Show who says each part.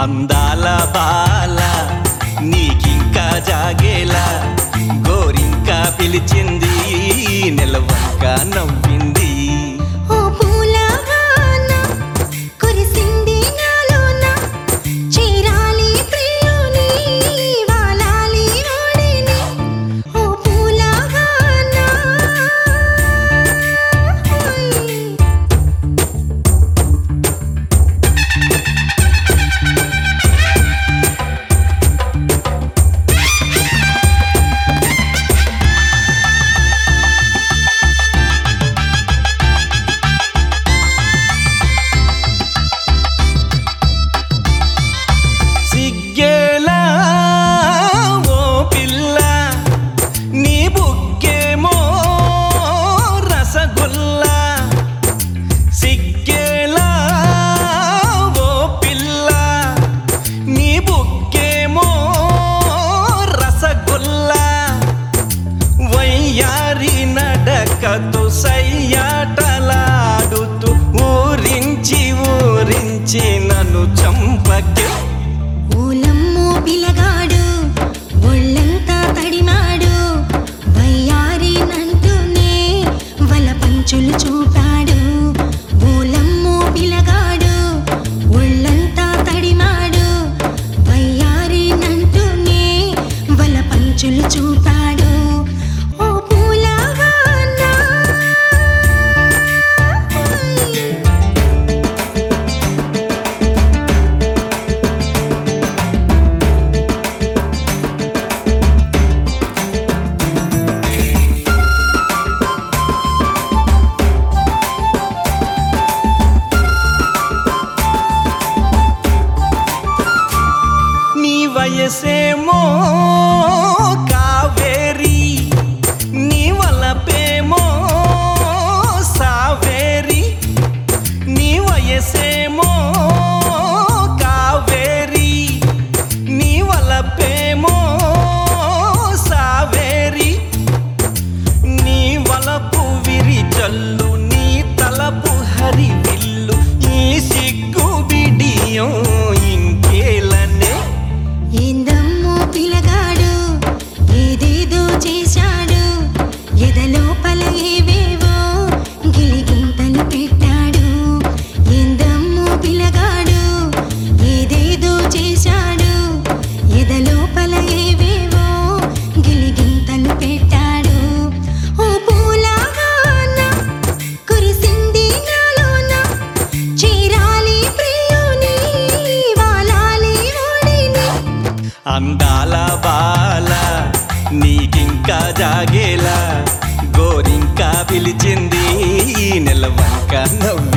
Speaker 1: అందాల బాల నీకింకా జాగేలా గోరింకా పిలిచింది నెలవంక నవ్వింది
Speaker 2: ఓ పూలవాన కురిసింది నాలోన చీరాలి ప్రియుని వాలాలి వాడిని ఓ పూలవాన
Speaker 1: సిగ్గేలా ఓ పిల్ల నీ బుగ్గేమో రసగుల్లా సిగ్గేలా ఓ పిల్ల నీ బుగ్గేమో రసగుల్లా వయ్యారి నడకతు సయ్యాటలాడుతూ ఊరించి ఊరించి నన్ను చంపకే
Speaker 2: ఓలమ్మో పిలగాడు ఒళ్ళంతా తడిమాడు వయ్యారి నంటూనే వల పంచులు చూపాడు ఓలమ్మో పిలగాడు ఒళ్ళంతా తడిమాడు వయ్యారి నంటూనే వల పంచులు చూపాడు ఓ పూలవాన
Speaker 1: నీ వయసేమో కావేరి నీ వలపేమో సావేరి నీ వయసేమో కావేరి నీ వలపేమో సావేరి నీ వలపు విరి చల్లు నీ తలపు హరి విల్లు ఈ సిగ్గు బిడియం ఇంకేలనే
Speaker 2: ఏందమ్మో పిలగాడు ఏదేదో చేశాడు ఎదలోపల ఏవేవో గిలిగింతలు పెట్టాడు ఏందమ్మో పిలగాడు ఏదేదో చేశాడు ఎదలోపల ఏవేవో గిలిగింతలు పెట్టాడు ఓ పూలవాన కురిసింది నాలోన చీరాలి ప్రియుని వాలాలి వాడిని
Speaker 1: అందాల బాల నీకింకా జాగేలా గోరింకా పిలిచింది నెలవంక నవ్వు